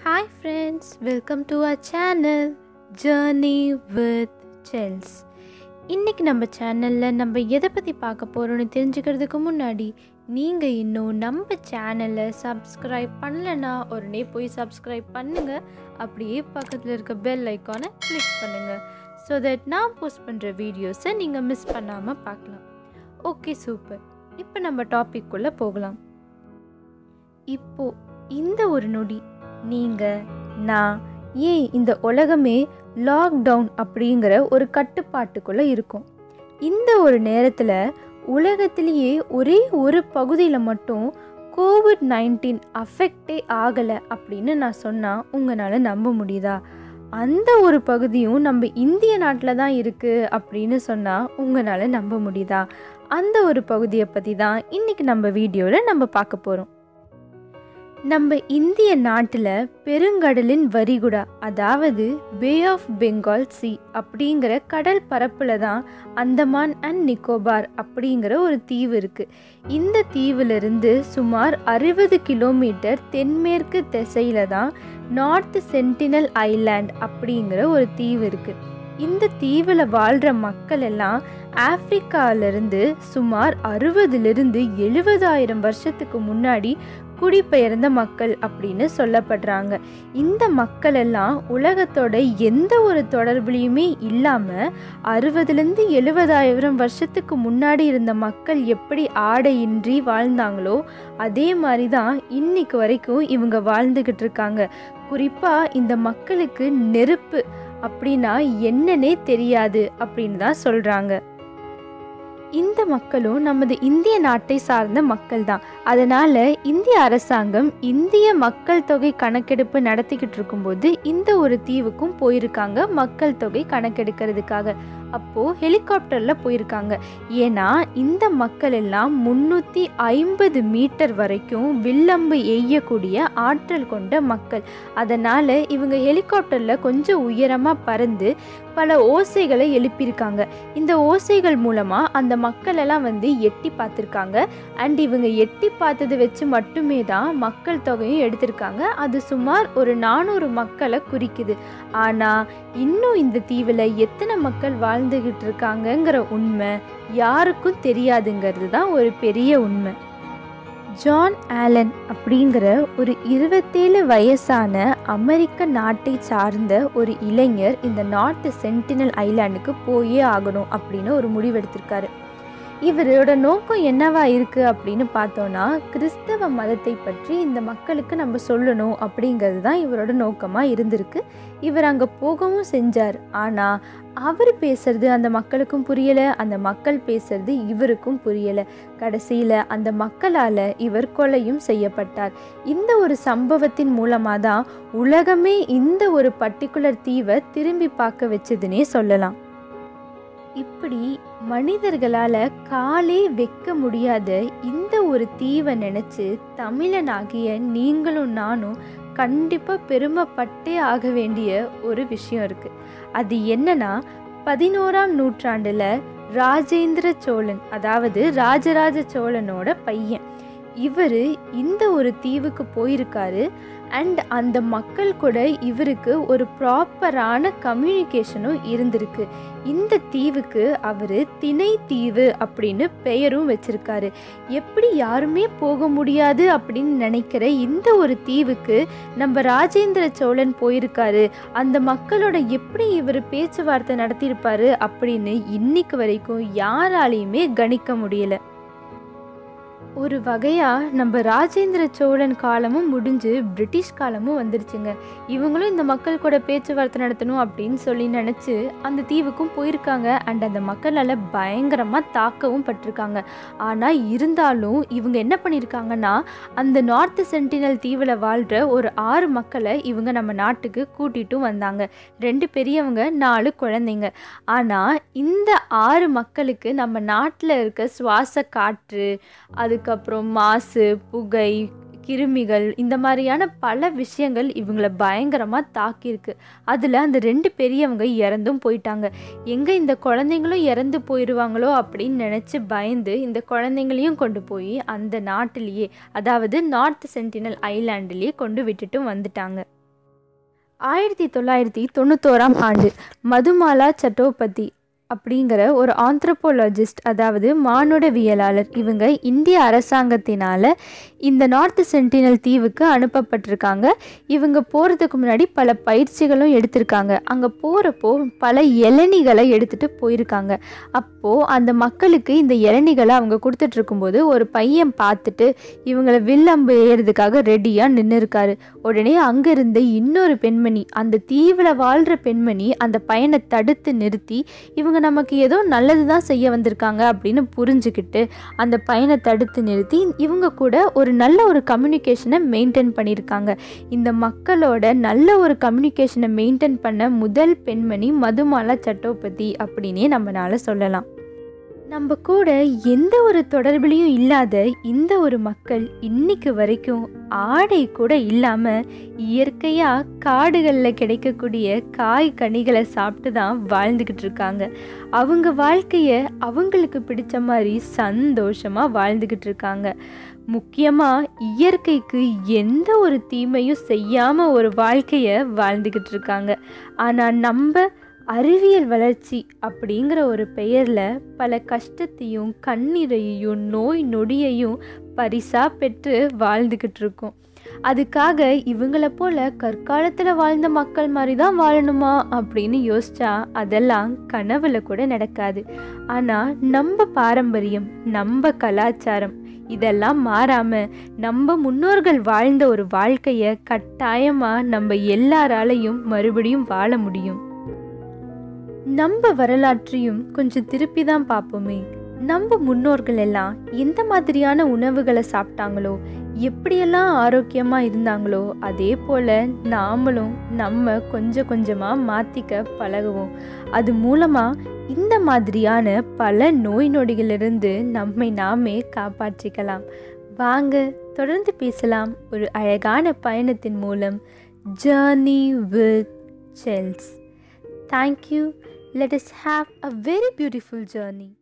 Hi friends welcome to our channel journey with Chels இன்றைக்கி நம்ம சேனலில் நம்ம எதை பற்றி பார்க்க போகிறோன்னு தெரிஞ்சுக்கிறதுக்கு முன்னாடி நீங்கள் இன்னும் நம்ம சேனலை சப்ஸ்கிரைப் பண்ணலைன்னா உடனே போய் சப்ஸ்கிரைப் பண்ணுங்கள் அப்படியே பக்கத்தில் இருக்க பெல் ஐக்கானை கிளிக் பண்ணுங்கள் ஸோ தட் நான் போஸ்ட் பண்ணுற வீடியோஸை நீங்கள் மிஸ் பண்ணாமல் பார்க்கலாம் ஓகே சூப்பர் இப்போ நம்ம டாபிக்குள்ளே போகலாம் இப்போ இந்த ஒரு நொடி நீங்கள் நான் ஏன் இந்த உலகமே லாக்டவுன் அப்படிங்கிற ஒரு கட்டுப்பாட்டுக்குள்ளே இருக்கும் இந்த ஒரு நேரத்தில் உலகத்திலேயே ஒரே ஒரு பகுதியில் மட்டும் கோவிட் நைன்டீன் அஃபெக்டே ஆகலை அப்படின்னு நான் சொன்னால் உங்களால் நம்ப முடியுதா அந்த ஒரு பகுதியும் நம்ம இந்திய நாட்டில் தான் இருக்குது அப்படின்னு சொன்னால் உங்களால் நம்ப முடியுதா அந்த ஒரு பகுதியை பற்றி தான் இன்றைக்கி நம்ம வீடியோவில் நம்ம பார்க்க போகிறோம் நம்ம இந்திய நாட்டில் பெருங்கடலின் வரிகுடா அதாவது பே ஆஃப் பெங்கால் சி அப்படிங்கிற கடல் பரப்பில் தான் அந்தமான் அண்ட் நிக்கோபார் அப்படிங்கிற ஒரு தீவு இருக்குது இந்த தீவிலிருந்து சுமார் அறுபது கிலோமீட்டர் தென்மேற்கு திசையில் தான் நார்த் சென்டினல் ஐலாண்ட் அப்படிங்கிற ஒரு தீவு இருக்குது இந்த தீவில் வாழ்கிற மக்கள் எல்லாம் ஆப்பிரிக்காவிலிருந்து சுமார் அறுபதுலேருந்து எழுபதாயிரம் வருஷத்துக்கு முன்னாடி குடிபெயர்ந்த மக்கள் அப்படின்னு சொல்லப்படுறாங்க இந்த மக்கள் எல்லாம் உலகத்தோட எந்த ஒரு தொடர்புலையுமே இல்லாமல் அறுபதுலேருந்து எழுபதாயிரம் வருஷத்துக்கு முன்னாடி இருந்த மக்கள் எப்படி ஆடையின்றி வாழ்ந்தாங்களோ அதே மாதிரி தான் இன்னைக்கு வரைக்கும் இவங்க வாழ்ந்துக்கிட்டு இருக்காங்க குறிப்பாக இந்த மக்களுக்கு நெருப்பு அப்படின்னா என்னன்னே தெரியாது அப்படின்னு தான் சொல்கிறாங்க இந்த மக்களும் நமது இந்திய நாட்டை சார்ந்த மக்கள் தான் அதனால் இந்திய அரசாங்கம் இந்திய மக்கள் தொகை கணக்கெடுப்பு நடத்திக்கிட்டு இருக்கும்போது இந்த ஒரு தீவுக்கும் போயிருக்காங்க மக்கள் தொகை கணக்கெடுக்கிறதுக்காக அப்போது ஹெலிகாப்டரில் போயிருக்காங்க ஏன்னா இந்த மக்கள் எல்லாம் முந்நூற்றி ஐம்பது மீட்டர் வரைக்கும் வில்லம்பு எய்யக்கூடிய ஆற்றல் கொண்ட மக்கள் அதனால் இவங்க ஹெலிகாப்டரில் கொஞ்சம் உயரமாக பறந்து பல ஓசைகளை எழுப்பியிருக்காங்க இந்த ஓசைகள் மூலமாக அந்த மக்கள் எல்லாம் வந்து எட்டி பார்த்துருக்காங்க அண்ட் இவங்க எட்டி பார்த்ததை வச்சு மட்டுமே தான் மக்கள் தொகையும் எடுத்திருக்காங்க அது சுமார் ஒரு நானூறு மக்களை குறிக்குது ஆனால் இன்னும் இந்த தீவில் எத்தனை மக்கள் வாழ்ந்துக்கிட்டு இருக்காங்கங்கிற உண்மை யாருக்கும் தெரியாதுங்கிறது தான் ஒரு பெரிய உண்மை ஜான் ஆலன் அப்படிங்கிற ஒரு இருபத்தேழு வயசான அமெரிக்க நாட்டை சார்ந்த ஒரு இளைஞர் இந்த நார்த் சென்டினல் ஐலாண்டுக்கு போயே ஆகணும் அப்படின்னு ஒரு முடிவெடுத்திருக்காரு இவரோட நோக்கம் என்னவா இருக்கு அப்படின்னு பார்த்தோன்னா கிறிஸ்தவ மதத்தை பற்றி இந்த மக்களுக்கு நம்ம சொல்லணும் அப்படிங்கிறது தான் இவரோட நோக்கமாக இருந்திருக்கு இவர் அங்கே போகவும் செஞ்சார் ஆனால் அவர் பேசுறது அந்த மக்களுக்கும் புரியலை அந்த மக்கள் பேசுறது இவருக்கும் புரியலை கடைசியில் அந்த மக்களால் இவர் கொலையும் செய்யப்பட்டார் இந்த ஒரு சம்பவத்தின் மூலமாக தான் உலகமே இந்த ஒரு பர்டிகுலர் தீவை திரும்பி பார்க்க வச்சதுன்னே சொல்லலாம் இப்படி மனிதர்களால் காலே வைக்க முடியாத இந்த ஒரு தீவை நினச்சி தமிழனாகிய நீங்களும் நானும் கண்டிப்பாக பெருமைப்பட்டே ஆக வேண்டிய ஒரு விஷயம் இருக்குது அது என்னன்னா பதினோராம் நூற்றாண்டில் ராஜேந்திர சோழன் அதாவது ராஜராஜ சோழனோட பையன் இவர் இந்த ஒரு தீவுக்கு போயிருக்காரு அண்ட் அந்த மக்கள் கூட இவருக்கு ஒரு ப்ராப்பரான கம்யூனிகேஷனும் இருந்திருக்கு இந்த தீவுக்கு அவர் திணை தீவு அப்படின்னு பெயரும் வச்சிருக்காரு எப்படி யாருமே போக முடியாது அப்படின்னு நினைக்கிற இந்த ஒரு தீவுக்கு நம்ம ராஜேந்திர சோழன் போயிருக்காரு அந்த மக்களோட எப்படி இவர் பேச்சுவார்த்தை நடத்தியிருப்பாரு அப்படின்னு இன்னைக்கு வரைக்கும் யாராலையுமே கணிக்க முடியல ஒரு வகையாக நம்ம ராஜேந்திர சோழன் காலமும் முடிஞ்சு பிரிட்டிஷ் காலமும் வந்துருச்சுங்க இவங்களும் இந்த மக்கள் கூட பேச்சுவார்த்தை நடத்தணும் அப்படின்னு சொல்லி நினச்சி அந்த தீவுக்கும் போயிருக்காங்க அண்ட் அந்த மக்களால் பயங்கரமாக தாக்கவும் பட்டிருக்காங்க ஆனால் இருந்தாலும் இவங்க என்ன பண்ணியிருக்காங்கன்னா அந்த நார்த் சென்டினல் தீவில் வாழ்கிற ஒரு ஆறு மக்களை இவங்க நம்ம நாட்டுக்கு கூட்டிட்டும் வந்தாங்க ரெண்டு பெரியவங்க நாலு குழந்தைங்க ஆனால் இந்த ஆறு மக்களுக்கு நம்ம நாட்டில் இருக்க சுவாச காற்று அதுக்கு அதுக்கப்புறம் மாசு புகை கிருமிகள் இந்த மாதிரியான பல விஷயங்கள் இவங்களை பயங்கரமாக தாக்கியிருக்கு அதில் அந்த ரெண்டு பெரியவங்க இறந்தும் போயிட்டாங்க எங்கே இந்த குழந்தைங்களும் இறந்து போயிடுவாங்களோ அப்படின்னு நினச்சி பயந்து இந்த குழந்தைங்களையும் கொண்டு போய் அந்த நாட்டிலேயே அதாவது நார்த் சென்டினல் ஐலாண்டுலேயே கொண்டு விட்டுட்டும் வந்துட்டாங்க ஆயிரத்தி தொள்ளாயிரத்தி தொண்ணூத்தோராம் ஆண்டு மதுமாலா சட்டோபதி அப்படிங்கிற ஒரு ஆந்த்ரோபோலஜிஸ்ட் அதாவது மானுடவியலாளர் இவங்க இந்திய அரசாங்கத்தினால் இந்த நார்த் சென்டினல் தீவுக்கு அனுப்பப்பட்டிருக்காங்க இவங்க போகிறதுக்கு முன்னாடி பல பயிற்சிகளும் எடுத்திருக்காங்க அங்கே போகிறப்போ பல இளநிகளை எடுத்துகிட்டு போயிருக்காங்க அப்போது அந்த மக்களுக்கு இந்த இளநிகளை அவங்க கொடுத்துட்டு இருக்கும்போது ஒரு பையன் பார்த்துட்டு இவங்களை வில்லம்பு ஏறதுக்காக ரெடியாக நின்று இருக்காரு உடனே அங்கே இருந்த இன்னொரு பெண்மணி அந்த தீவில் வாழ்கிற பெண்மணி அந்த பையனை தடுத்து நிறுத்தி இவங்க நமக்கு ஏதோ நல்லது தான் செய்ய வந்திருக்காங்க அப்படின்னு புரிஞ்சுக்கிட்டு அந்த பையனை தடுத்து நிறுத்தி இவங்க கூட ஒரு நல்ல ஒரு கம்யூனிகேஷனை மெயின்டைன் பண்ணியிருக்காங்க இந்த மக்களோட நல்ல ஒரு கம்யூனிகேஷனை மெயின்டைன் பண்ண முதல் பெண்மணி மதுமாலா சட்டோபதி அப்படின்னே நம்மளால சொல்லலாம் நம்ம கூட எந்த ஒரு தொடர்புலையும் இல்லாத இந்த ஒரு மக்கள் இன்னைக்கு வரைக்கும் ஆடை கூட இல்லாமல் இயற்கையாக காடுகளில் கிடைக்கக்கூடிய காய் கனிகளை சாப்பிட்டு தான் வாழ்ந்துக்கிட்டு இருக்காங்க அவங்க வாழ்க்கையை அவங்களுக்கு பிடிச்ச மாதிரி சந்தோஷமாக வாழ்ந்துக்கிட்டு இருக்காங்க முக்கியமாக இயற்கைக்கு எந்த ஒரு தீமையும் செய்யாமல் ஒரு வாழ்க்கையை வாழ்ந்துக்கிட்டு இருக்காங்க ஆனால் நம்ம அறிவியல் வளர்ச்சி அப்படிங்கிற ஒரு பெயரில் பல கஷ்டத்தையும் கண்ணீரையும் நோய் நொடியையும் பரிசாக பெற்று வாழ்ந்துக்கிட்டு இருக்கோம் அதுக்காக இவங்கள போல கற்காலத்தில் வாழ்ந்த மக்கள் மாதிரி தான் வாழணுமா அப்படின்னு யோசிச்சா அதெல்லாம் கனவுல கூட நடக்காது ஆனால் நம்ம பாரம்பரியம் நம்ம கலாச்சாரம் இதெல்லாம் மாறாம நம்ம முன்னோர்கள் வாழ்ந்த ஒரு வாழ்க்கையை கட்டாயமாக நம்ம எல்லாராலையும் மறுபடியும் வாழ முடியும் நம்ம வரலாற்றையும் கொஞ்சம் திருப்பி தான் பார்ப்போமே நம்ம முன்னோர்கள் எல்லாம் எந்த மாதிரியான உணவுகளை சாப்பிட்டாங்களோ எப்படியெல்லாம் ஆரோக்கியமாக இருந்தாங்களோ அதே போல் நாமளும் நம்ம கொஞ்சம் கொஞ்சமாக மாற்றிக்க பழகுவோம் அது மூலமாக இந்த மாதிரியான பல நோய் நொடிகளிலிருந்து நம்மை நாமே காப்பாற்றிக்கலாம் வாங்க தொடர்ந்து பேசலாம் ஒரு அழகான பயணத்தின் மூலம் journey with Chels thank you let us have a very beautiful journey.